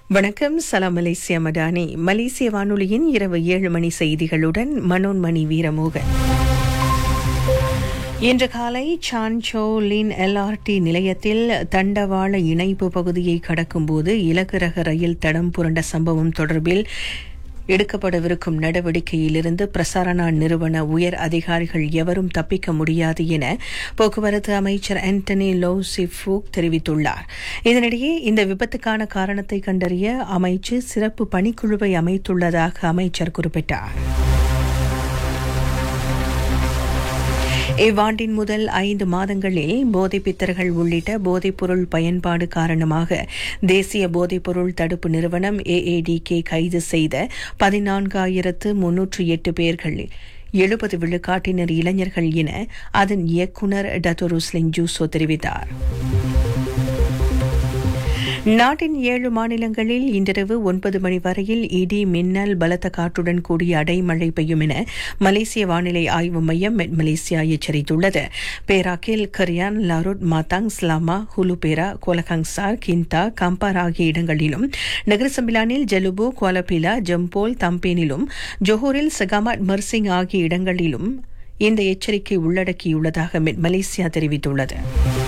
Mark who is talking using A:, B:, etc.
A: வணக்கம் சலாம் மலேசியா மடானி மலேசிய வானொலியின் இரவு ஏழு மணி செய்திகளுடன் மனோன்மணி வீரமோகன் இன்று காலை சான்சோ லின் எல்ஆர்டி நிலையத்தில் தண்டவாள இணைப்பு பகுதியை கடக்கும்போது இலகு ரக ரயில் தடம் புரண்ட சம்பவம் தொடர்பில் எடுக்கப்படவிருக்கும் நடவடிக்கையிலிருந்து பிரசாரணா நிறுவன உயர் அதிகாரிகள் எவரும் தப்பிக்க முடியாது என போக்குவரத்து அமைச்சர் ஆண்டனி லோ சிஃபூக் தெரிவித்துள்ளார் இதனிடையே இந்த விபத்துக்கான காரணத்தை கண்டறிய அமைச்சு சிறப்பு பணிக்குழுவை அமைத்துள்ளதாக அமைச்சர் குறிப்பிட்டார் இவ்வாண்டின் முதல் ஐந்து மாதங்களில் போதைப்பித்தர்கள் உள்ளிட்ட போதைப்பொருள் பயன்பாடு காரணமாக தேசிய போதைப்பொருள் தடுப்பு நிறுவனம் ஏஏடிகே கைது செய்த பதினான்காயிரத்து முன்னூற்று எட்டு பேர்கள் எழுபது விழுக்காட்டினர் இளைஞர்கள் என அதன் இயக்குநர் டத்தோருஸ்லின் ஜூசோ தெரிவித்தார் நாட்டின் ஏழு மாநிலங்களில் இன்றிரவு ஒன்பது மணி வரையில் இடி மின்னல் பலத்த காற்றுடன் கூடிய அடைமழை பெய்யும் என மலேசிய வானிலை ஆய்வு மையம் மெட் மலேசியா எச்சரித்துள்ளது பேராக்கில் Kerian Larut Matang Selama Hulu Perak Kuala Kangsar Kinta Kampar ஆகிய இடங்களிலும் நகரசம்பிலானில் ஜலுபு கோலபிலா ஜம்போல் தம்பேனிலும் ஜோஹூரில் சகாமாட் மர்சிங் ஆகிய இடங்களிலும் இந்த எச்சரிக்கை உள்ளடக்கியுள்ளதாக மெட் மலேசியா தெரிவித்துள்ளது